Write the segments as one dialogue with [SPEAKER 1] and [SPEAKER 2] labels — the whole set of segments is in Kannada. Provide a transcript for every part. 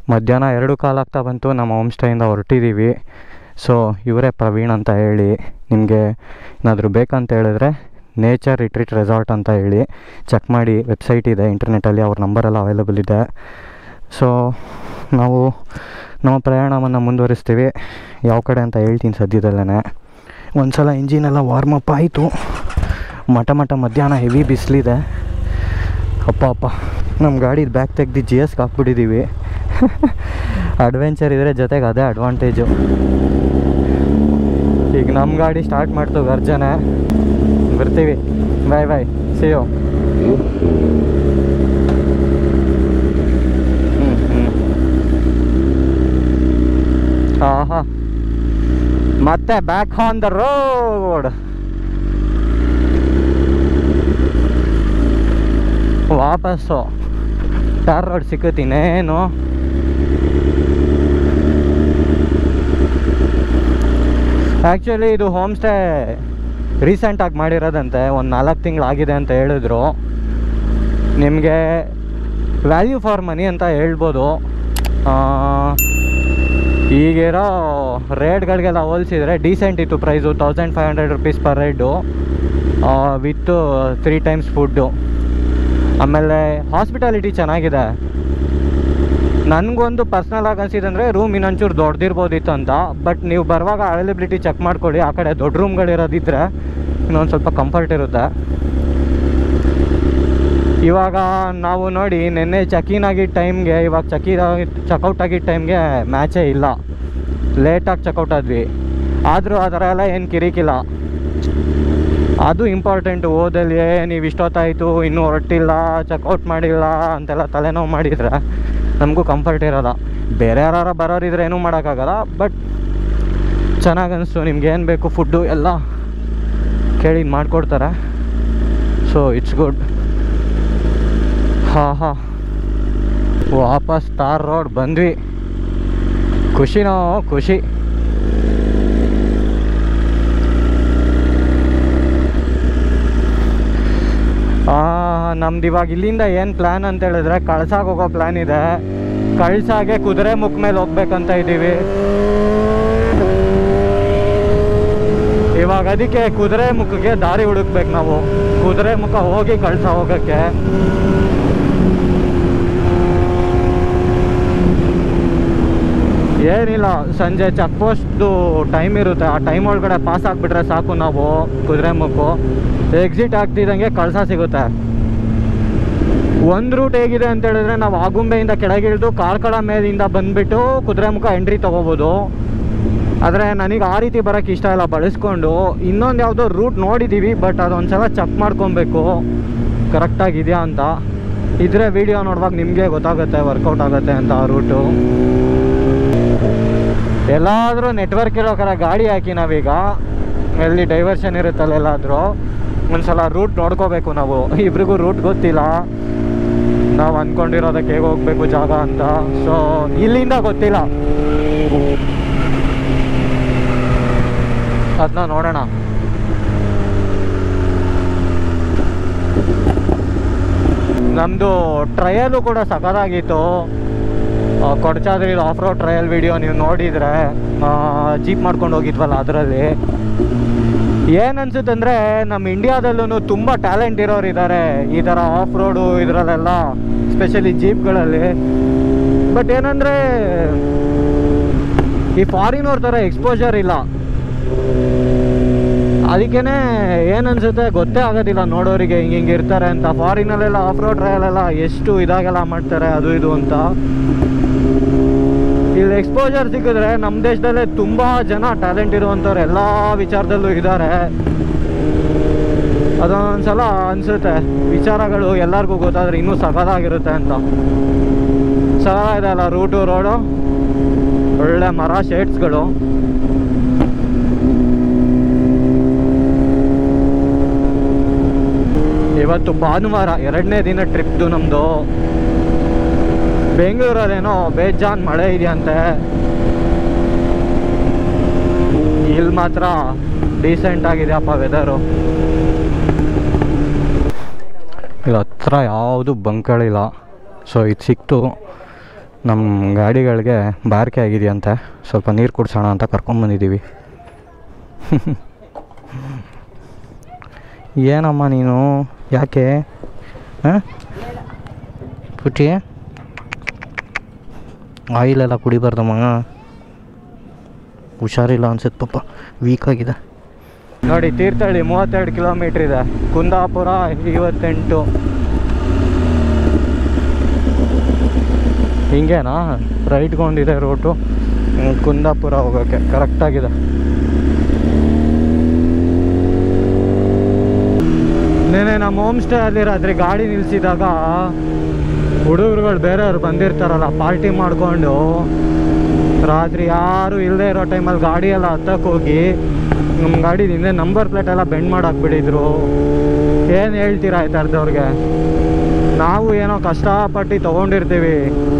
[SPEAKER 1] ಮಧ್ಯಾಹ್ನ ಎರಡು ಕಾಲು ಆಗ್ತಾ ಬಂತು ನಮ್ಮ ಹೋಮ್ ಸ್ಟೇಯಿಂದ ಹೊರಟಿದ್ದೀವಿ ಸೊ ಇವರೇ ಪ್ರವೀಣ್ ಅಂತ ಹೇಳಿ ನಿಮಗೆ ಏನಾದರೂ ಬೇಕಂತ ಹೇಳಿದ್ರೆ ನೇಚರ್ ರಿಟ್ರೀಟ್ ರೆಸಾರ್ಟ್ ಅಂತ ಹೇಳಿ ಚೆಕ್ ಮಾಡಿ ವೆಬ್ಸೈಟ್ ಇದೆ ಇಂಟರ್ನೆಟ್ಟಲ್ಲಿ ಅವ್ರ ನಂಬರೆಲ್ಲ ಅವೈಲೇಬಲ್ ಇದೆ ಸೊ ನಾವು ನಮ್ಮ ಪ್ರಯಾಣವನ್ನು ಮುಂದುವರಿಸ್ತೀವಿ ಯಾವ ಕಡೆ ಅಂತ ಹೇಳ್ತೀನಿ ಸದ್ಯದಲ್ಲೇ ಒಂದು ಸಲ ಇಂಜಿನೆಲ್ಲ ವಾರ್ಮಪ್ ಆಯಿತು ಮಠ ಮಠ ಮಧ್ಯಾಹ್ನ ಹೆವಿ ಬಿಸಿಲಿದೆ ಅಪ್ಪ ಅಪ್ಪ ನಮ್ಮ ಗಾಡಿದು ಬ್ಯಾಗ್ ತೆಗ್ದು ಜಿ ಎಸ್ಗೆ ಹಾಕ್ಬಿಟ್ಟಿದ್ದೀವಿ ಅಡ್ವೆಂಚರ್ ಇದ್ರೆ ಜೊತೆಗೆ ಅದೇ ಅಡ್ವಾಂಟೇಜು ಈಗ ನಮ್ಮ ಗಾಡಿ ಸ್ಟಾರ್ಟ್ ಮಾಡ್ತು ಗರ್ಜನೆ ಬರ್ತೀವಿ ಬಾಯ್ ಬಾಯ್ ಸಿಯೋ ಹ್ಞೂ ಹ್ಞೂ ಆಹಾ ಮತ್ತೆ ಬ್ಯಾಕ್ ಆನ್ ದ ರೋಡ್ ವಾಪಸ್ಸು ಟಾರ್ ರೋಡ್ ಸಿಕ್ಕುತ್ತೀನೇನು ಆ್ಯಕ್ಚುಲಿ ಇದು ಹೋಮ್ ಸ್ಟೇ ರೀಸೆಂಟಾಗಿ ಮಾಡಿರೋದಂತೆ ಒಂದು ನಾಲ್ಕು ತಿಂಗಳಾಗಿದೆ ಅಂತ ಹೇಳಿದ್ರು ನಿಮಗೆ ವ್ಯಾಲ್ಯೂ ಫಾರ್ ಮನಿ ಅಂತ ಹೇಳ್ಬೋದು ಆ, ಈಗಿರೋ ರೇಟ್ಗಳಿಗೆಲ್ಲ ಹೋಲಿಸಿದ್ರೆ ಡೀಸೆಂಟ್ ಇತ್ತು price thousand five hundred rupees per rate with three times food ಆಮೇಲೆ ಹಾಸ್ಪಿಟಾಲಿಟಿ ಚೆನ್ನಾಗಿದೆ ನನಗೊಂದು ಪರ್ಸ್ನಲ್ ಆಗಿ ಅನಿಸಿದಂದರೆ ರೂಮ್ ಇನ್ನೊಂಚೂರು ದೊಡ್ಡದಿರ್ಬೋದಿತ್ತು ಅಂತ ಬಟ್ ನೀವು ಬರುವಾಗ ಅವೈಲಬಿಲಿಟಿ ಚೆಕ್ ಮಾಡ್ಕೊಳ್ಳಿ ಆ ಕಡೆ ದೊಡ್ಡ ರೂಮ್ಗಳಿರೋದಿದ್ರೆ ಇನ್ನೊಂದು ಸ್ವಲ್ಪ ಕಂಫರ್ಟ್ ಇರುತ್ತೆ ಇವಾಗ ನಾವು ನೋಡಿ ನಿನ್ನೆ ಚೆಕಿನ್ ಆಗಿದ್ದ ಟೈಮ್ಗೆ ಇವಾಗ ಚೆಕಿ ಚೆಕೌಟ್ ಆಗಿದ್ದ ಟೈಮ್ಗೆ ಮ್ಯಾಚೇ ಇಲ್ಲ ಲೇಟಾಗಿ ಚೆಕೌಟ್ ಆದ್ವಿ ಆದರೂ ಆ ಥರ ಎಲ್ಲ ಏನು ಕಿರಿಕಿಲ್ಲ ಅದು ಇಂಪಾರ್ಟೆಂಟು ಓದಲ್ಲಿ ನೀವು ಇಷ್ಟೊತ್ತಾಯಿತು ಇನ್ನೂ ಹೊರಟಿಲ್ಲ ಚೆಕ್ಔಟ್ ಮಾಡಿಲ್ಲ ಅಂತೆಲ್ಲ ತಲೆನೋವು ಮಾಡಿದರೆ ನಮಗೂ ಕಂಫರ್ಟ್ ಇರೋಲ್ಲ ಬೇರೆ ಯಾರು ಬರೋರಿದ್ರೆ ಏನೂ ಮಾಡೋಕ್ಕಾಗಲ್ಲ ಬಟ್ ಚೆನ್ನಾಗಿ ಅನಿಸ್ತು ನಿಮ್ಗೆ ಏನು ಬೇಕು ಫುಡ್ಡು ಎಲ್ಲ ಕೇಳಿ ಮಾಡಿಕೊಡ್ತಾರೆ ಸೊ ಇಟ್ಸ್ ಗುಡ್ ಹಾಂ ಹಾಂ ವಾಪಸ್ ತಾರ್ ರೋಡ್ ಬಂದ್ವಿ ಖುಷಿನೋ ಖುಷಿ ನಮ್ದು ಇವಾಗ ಇಲ್ಲಿಂದ ಏನು ಪ್ಲ್ಯಾನ್ ಅಂತ ಹೇಳಿದ್ರೆ ಕಳ್ಸಾಗ ಹೋಗೋ ಪ್ಲ್ಯಾನ್ ಇದೆ ಕಳ್ಸಾಗೆ ಕುದುರೆ ಮುಖ ಮೇಲೆ ಹೋಗ್ಬೇಕಂತ ಇದ್ದೀವಿ ಇವಾಗ ಅದಕ್ಕೆ ಕುದುರೆ ಮುಖಕ್ಕೆ ದಾರಿ ಹುಡುಕ್ಬೇಕು ನಾವು ಕುದುರೆ ಮುಖ ಹೋಗಿ ಕಳ್ಸ ಹೋಗೋಕ್ಕೆ ಏನಿಲ್ಲ ಸಂಜೆ ಚೆಕ್ ಪೋಸ್ಟ್ದು ಟೈಮ್ ಇರುತ್ತೆ ಆ ಟೈಮ್ ಒಳಗಡೆ ಪಾಸ್ ಆಗಿಬಿಟ್ರೆ ಸಾಕು ನಾವು ಕುದುರೆ ಮುಖು ಎಕ್ಸಿಟ್ ಆಗ್ತಿದ್ದಂಗೆ ಕಳ್ಸ ಸಿಗುತ್ತೆ ಒಂದು ರೂಟ್ ಹೇಗಿದೆ ಅಂತ ಹೇಳಿದ್ರೆ ನಾವು ಆಗುಂಬೆಯಿಂದ ಕೆಳಗಿಳಿದು ಕಾರ್ಕಳ ಮೇಲಿಂದ ಬಂದ್ಬಿಟ್ಟು ಕುದುರೆ ಮುಖ ಎಂಟ್ರಿ ತೊಗೋಬೋದು ಆದರೆ ನನಗೆ ಆ ರೀತಿ ಬರೋಕ್ಕೆ ಇಷ್ಟ ಇಲ್ಲ ಬಳಸ್ಕೊಂಡು ಇನ್ನೊಂದು ಯಾವುದೋ ರೂಟ್ ನೋಡಿದ್ದೀವಿ ಬಟ್ ಅದೊಂದು ಸಲ ಚೆಕ್ ಮಾಡ್ಕೊಬೇಕು ಕರೆಕ್ಟಾಗಿದೆಯಾ ಅಂತ ಇದ್ರೆ ವಿಡಿಯೋ ನೋಡುವಾಗ ನಿಮಗೆ ಗೊತ್ತಾಗುತ್ತೆ ವರ್ಕೌಟ್ ಆಗುತ್ತೆ ಅಂತ ಆ ರೂಟು ಎಲ್ಲಾದರೂ ನೆಟ್ವರ್ಕ್ ಇರೋ ಕಡೆ ಗಾಡಿ ಹಾಕಿ ನಾವೀಗ ಎಲ್ಲಿ ಡೈವರ್ಷನ್ ಇರುತ್ತಲ್ಲ ಎಲ್ಲಾದರೂ ಒಂದ್ಸಲ ರೂಟ್ ನೋಡ್ಕೋಬೇಕು ನಾವು ಇಬ್ರಿಗೂ ರೂಟ್ ಗೊತ್ತಿಲ್ಲ ನಾವು ಅಂದ್ಕೊಂಡಿರೋದಕ್ಕೆ ಹೇಗೆ ಹೋಗ್ಬೇಕು ಜಾಗ ಅಂತ ಸೊ ಇಲ್ಲಿಂದ ಗೊತ್ತಿಲ್ಲ ಅದನ್ನ ನೋಡೋಣ ನಮ್ಮದು ಟ್ರಯಲು ಕೂಡ ಸಖತ್ತಾಗಿತ್ತು Kodachadri off road trail video ನೀವು ನೋಡಿದರೆ ಜೀಪ್ ಮಾಡ್ಕೊಂಡು ಹೋಗಿದ್ವಲ್ಲ ಅದರಲ್ಲಿ ಏನು ಅನ್ಸುತ್ತೆ ಅಂದರೆ ನಮ್ಮ ಇಂಡಿಯಾದಲ್ಲೂ ತುಂಬ ಟ್ಯಾಲೆಂಟ್ ಇರೋರು ಇದ್ದಾರೆ ಈ ಥರ ಆಫ್ ರೋಡು ಇದರಲ್ಲೆಲ್ಲ ಸ್ಪೆಷಲಿ ಜೀಪ್ಗಳಲ್ಲಿ ಬಟ್ ಏನಂದರೆ ಈ ಫಾರಿನವ್ರ ಥರ ಎಕ್ಸ್ಪೋಜರ್ ಇಲ್ಲ ಅದಕ್ಕೇನೆ ಏನು ಅನ್ಸುತ್ತೆ ಗೊತ್ತೇ ಆಗೋದಿಲ್ಲ ನೋಡೋರಿಗೆ ಹಿಂಗೆ ಹಿಂಗೆ ಇರ್ತಾರೆ ಅಂತ ಫಾರಿನಲ್ಲೆಲ್ಲ ಆಫ್ ರೋಡ್ ಟ್ರಯಲೆಲ್ಲ ಎಷ್ಟು ಇದಾಗೆಲ್ಲ ಮಾಡ್ತಾರೆ ಅದು ಇದು ಅಂತ ಇಲ್ಲಿ ಎಕ್ಸ್ಪೋಜರ್ ಸಿಕ್ಕಿದ್ರೆ ನಮ್ಮ ದೇಶದಲ್ಲೇ ತುಂಬ ಜನ ಟ್ಯಾಲೆಂಟ್ ಇರುವಂಥವ್ರು ಎಲ್ಲ ವಿಚಾರದಲ್ಲೂ ಇದ್ದಾರೆ ಅದೊಂದ್ಸಲ ಅನಿಸುತ್ತೆ ವಿಚಾರಗಳು ಎಲ್ಲರಿಗೂ ಗೊತ್ತಾದ್ರೆ ಇನ್ನೂ ಸಖತ್ತಾಗಿರುತ್ತೆ ಅಂತ ಸಲ ಇದೆ ಅಲ್ಲ ರೂಟು ರೋಡು ಒಳ್ಳೆ ಮರ ಶೇಡ್ಸ್ಗಳು ಇವತ್ತು ಭಾನುವಾರ ಎರಡನೇ ದಿನ ಟ್ರಿಪ್ದು ನಮ್ಮದು ಬೆಂಗಳೂರಲ್ಲೇನೋ ಬೇಜಾನ್ ಮಳೆ ಇದೆಯಂತೆ ಇಲ್ಲಿ ಮಾತ್ರ ಡೀಸೆಂಟ್ ಆಗಿದೆಯಪ್ಪ ವೆದರು ಇಲ್ಲಿ ಹತ್ರ ಯಾವುದು ಬಂಕ್ಗಳಿಲ್ಲ ಸೊ ಇದು ಸಿಕ್ತು ನಮ್ಮ ಗಾಡಿಗಳಿಗೆ ಬಾರಿಕೆ ಆಗಿದೆಯಂತೆ ಸ್ವಲ್ಪ ನೀರು ಕುಡ್ಸೋಣ ಅಂತ ಕರ್ಕೊಂಬಂದಿದ್ದೀವಿ ಏನಮ್ಮ ನೀನು ಯಾಕೆ ಹಾಂ ಪುಟಿ ಆಯಿಲೆಲ್ಲ ಕುಡಿಬಾರ್ದಮ್ಮ ಹುಷಾರಿಲ್ಲ ಅನ್ಸುತ್ತೆ ಪಾಪ ವೀಕ್ ಆಗಿದೆ ನೋಡಿ ತೀರ್ಥಹಳ್ಳಿ ಮೂವತ್ತೆರಡು ಕಿಲೋಮೀಟ್ರ್ ಇದೆ ಕುಂದಾಪುರ ಐವತ್ತೆಂಟು ಹಿಂಗೇನಾ ರೈಟ್ಗೊಂಡಿದೆ ರೋಟು ಹ್ಮ್, ಕುಂದಾಪುರ ಹೋಗೋಕ್ಕೆ ಕರೆಕ್ಟಾಗಿದೆ ನೆನೆ ನಮ್ಮ ಹೋಮ್ ಸ್ಟೇ ಅಲ್ಲಿ ರಾತ್ರಿ ಗಾಡಿ ನಿಲ್ಸಿದಾಗ ಹುಡುಗರುಗಳು ಬೇರೆಯವ್ರು ಬಂದಿರ್ತಾರಲ್ಲ ಪಾರ್ಟಿ ಮಾಡಿಕೊಂಡು ರಾತ್ರಿ ಯಾರು ಇಲ್ಲದೆ ಇರೋ ಟೈಮಲ್ಲಿ ಗಾಡಿ ಎಲ್ಲ ಹತ್ತಕ್ಕೆ ಹೋಗಿ ನಮ್ಮ ಗಾಡಿ ಹಿಂದೆ ನಂಬರ್ ಪ್ಲೇಟ್ ಎಲ್ಲ ಬೆಂಡ್ ಮಾಡಾಕ್ಬಿಟ್ಟಿದ್ರು ಏನು ಹೇಳ್ತೀರಾ ಈ ಥರದವ್ರಿಗೆ ನಾವು ಏನೋ ಕಷ್ಟಪಟ್ಟು ತೊಗೊಂಡಿರ್ತೀವಿ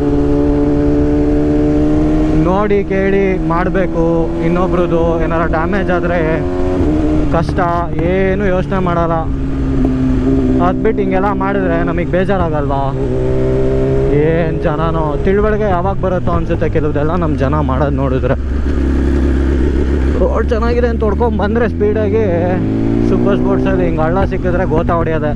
[SPEAKER 1] ನೋಡಿ ಕೇಳಿ ಮಾಡಬೇಕು ಇನ್ನೊಬ್ರದ್ದು ಏನಾರ ಡ್ಯಾಮೇಜ್ ಆದರೆ ಕಷ್ಟ ಏನು ಯೋಚನೆ ಮಾಡಲ್ಲ ಅದು ಬಿಟ್ಟು ಹಿಂಗೆಲ್ಲ ಮಾಡಿದ್ರೆ ನಮಗೆ ಬೇಜಾರಾಗಲ್ವಾ ಏನು ಜನನೋ ತಿಳುವಳಿಕೆ ಯಾವಾಗ ಬರುತ್ತೋ ಅನ್ಸುತ್ತೆ ಕೆಲವ್ದೆಲ್ಲ ನಮ್ಮ ಜನ ಮಾಡೋದು ನೋಡಿದ್ರೆ ರೋಡ್ ಚೆನ್ನಾಗಿದೆ ಅಂತ ತೊಡ್ಕೊಂಡ್ ಬಂದರೆ ಸ್ಪೀಡಾಗಿ ಸೂಪರ್ ಸ್ಪೋರ್ಟ್ಸಲ್ಲಿ ಹಿಂಗೆ ಹಳ್ಳ ಸಿಕ್ಕಿದ್ರೆ ಗೋತಾ ಹೊಡೆಯೋದೆ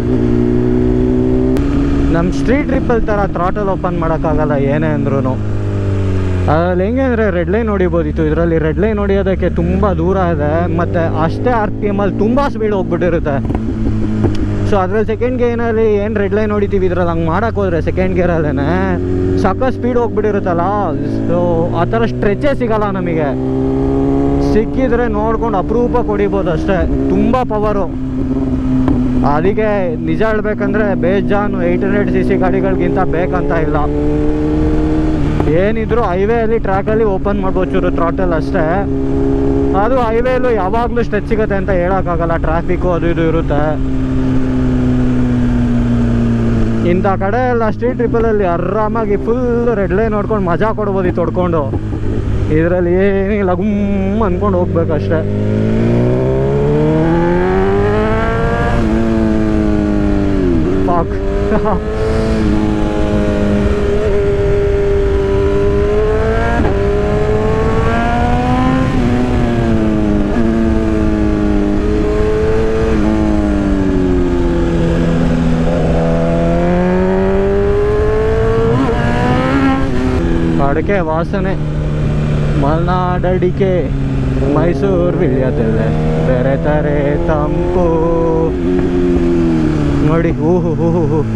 [SPEAKER 1] ನಮ್ಮ ಸ್ಟ್ರೀಟ್ ಟ್ರಿಪ್ಪಲ್ ಥರ ಥ್ರಾಟಲ್ ಓಪನ್ ಮಾಡೋಕ್ಕಾಗಲ್ಲ ಏನೇ ಅಂದ್ರೂ ಅದ್ರಲ್ಲಿ ಹೆಂಗೆ ಅಂದರೆ ರೆಡ್ ಲೈನ್ ಹೊಡಿಬೋದಿತ್ತು ಇದರಲ್ಲಿ ರೆಡ್ ಲೈನ್ ಹೊಡಿಯೋದಕ್ಕೆ ತುಂಬ ದೂರ ಇದೆ ಮತ್ತು ಅಷ್ಟೇ ಆರ್ ಪಿ ಎಮಲ್ಲಿ ತುಂಬ ಸ್ಪೀಡ್ ಹೋಗ್ಬಿಟ್ಟಿರುತ್ತೆ ಸೊ ಅದ್ರಲ್ಲಿ ಸೆಕೆಂಡ್ ಗೇರಲ್ಲಿ ಏನು ರೆಡ್ ಲೈನ್ ಹೊಡಿತೀವಿ ಇದ್ರಲ್ಲಿ ಹಂಗೆ ಮಾಡೋಕೆ ಹೋದ್ರೆ ಸೆಕೆಂಡ್ ಗೇರಲ್ಲೇ ಸಕ್ಕ ಸ್ಪೀಡ್ ಹೋಗ್ಬಿಟ್ಟಿರುತ್ತಲ್ಲ ಸೊ ಆ ಥರ ಸ್ಟ್ರೆಚ್ಚೇ ಸಿಗಲ್ಲ ನಮಗೆ ಸಿಕ್ಕಿದ್ರೆ ನೋಡ್ಕೊಂಡು ಅಪರೂಪ ಹೊಡಿಬೋದು ಅಷ್ಟೇ ತುಂಬ ಪವರು ಅದಕ್ಕೆ ನಿಜ ಹೇಳ್ಬೇಕಂದ್ರೆ ಬೇಜಾನು ಏಯ್ಟ್ ಹಂಡ್ರೆಡ್ ಸಿ ಸಿ ಗಾಡಿಗಳಿಗಿಂತ ಬೇಕಂತ ಇಲ್ಲ ಏನಿದ್ರು ಹೈವೇಲಿ ಟ್ರ್ಯಾಕಲ್ಲಿ ಓಪನ್ ಮಾಡ್ಬೋದು ಚೂರು ಥ್ರಾಟಲ್ ಅಷ್ಟೇ ಅದು ಹೈವೇಲು ಯಾವಾಗಲೂ ಸ್ಟ್ರೆಚ್ ಸಿಗುತ್ತೆ ಅಂತ ಹೇಳೋಕ್ಕಾಗಲ್ಲ ಟ್ರಾಫಿಕ್ಕು ಅದು ಇದು ಇರುತ್ತೆ ಇಂಥ ಕಡೆ ಎಲ್ಲ ಸ್ಟ್ರೀಟ್ ಟ್ರಿಪ್ಪಲಲ್ಲಿ ಆರಾಮಾಗಿ ಫುಲ್ ರೆಡ್ ಲೈನ್ ನೋಡ್ಕೊಂಡು ಮಜಾ ಕೊಡ್ಬೋದು ತೊಡ್ಕೊಂಡು ಇದರಲ್ಲಿ ಏನಿಲ್ಲ ಗುಮ್ ಅಂದ್ಕೊಂಡು ಹೋಗ್ಬೇಕಷ್ಟೇ ಪಾಕ್ ಅಡಿಕೆ ವಾಸನೆ ಮಲೆನಾಡಡಿಕೆ ಮೈಸೂರು ವಿಳ್ಯದೆಲೆ ಬೇರೆ ತಾರೆ ತಂಪು ನೋಡಿ ಊಹು ಹೂ ಹೂ ಹೂ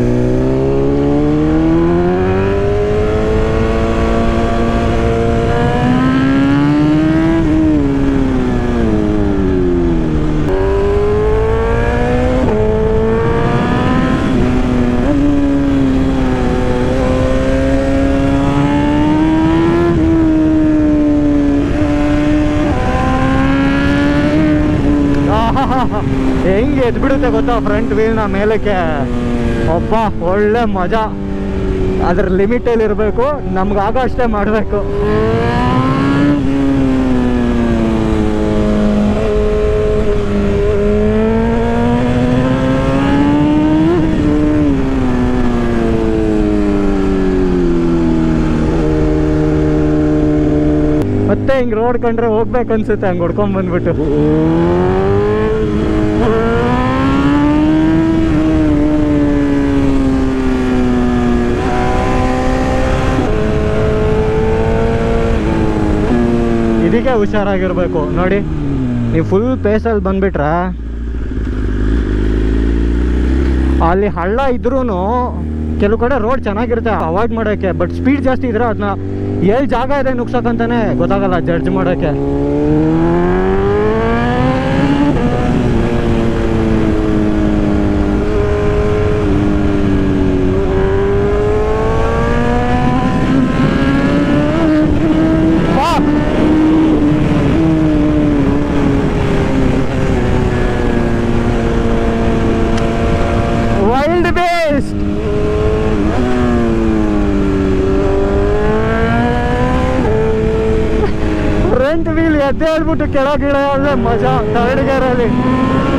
[SPEAKER 1] ಆಹಾಹಾಹಾ. ಹೆಂಗೆ ಎದ್ಬಿಡುತ್ತೆ ಗೊತ್ತಾ ಫ್ರಂಟ್ ವೀಲ್ನ ಮೇಲಕ್ಕೆ ಒಬ್ಬ ಒಳ್ಳೆ ಮಜಾ ಅದ್ರ ಲಿಮಿಟಲ್ಲಿ ಇರಬೇಕು ನಮ್ಗಾಗೋ ಅಷ್ಟೇ ಮಾಡಬೇಕು ಮತ್ತೆ ಹಿಂಗೆ ರೋಡ್ ಕಂಡ್ರೆ ಹೋಗ್ಬೇಕು ಅನ್ಸುತ್ತೆ ಹಂಗೆ ಹೊಡ್ಕೊಂಡ್ ಬಂದ್ಬಿಟ್ಟು ಇದಕ್ಕೆ ಹುಷಾರಾಗಿರ್ಬೇಕು ನೋಡಿ ನೀವು ಫುಲ್ ಪೇಸಲ್ಲಿ ಬಂದ್ಬಿಟ್ರ ಅಲ್ಲಿ ಹಳ್ಳ ಇದ್ರೂ ಕೆಲವು ಕಡೆ ರೋಡ್ ಚೆನ್ನಾಗಿರುತ್ತೆ ಅವಾಯ್ಡ್ ಮಾಡೋಕ್ಕೆ ಬಟ್ ಸ್ಪೀಡ್ ಜಾಸ್ತಿ ಇದ್ರೆ ಅದನ್ನ ಎಲ್ಲಿ ಜಾಗ ಇದೆ ನುಗ್ಸಕ್ಕಂತಾನೆ ಗೊತ್ತಾಗಲ್ಲ ಜಡ್ಜ್ ಮಾಡೋಕ್ಕೆ Fuck! Wild beast front wheel ಎದ್ದೆ ಹೇಳ್ಬಿಟ್ಟು ಕೆಳಗಿಳ ಒಳ್ಳೆ ಮಜಾ ಥರ್ಡ್ ಗೇರಲ್ಲಿ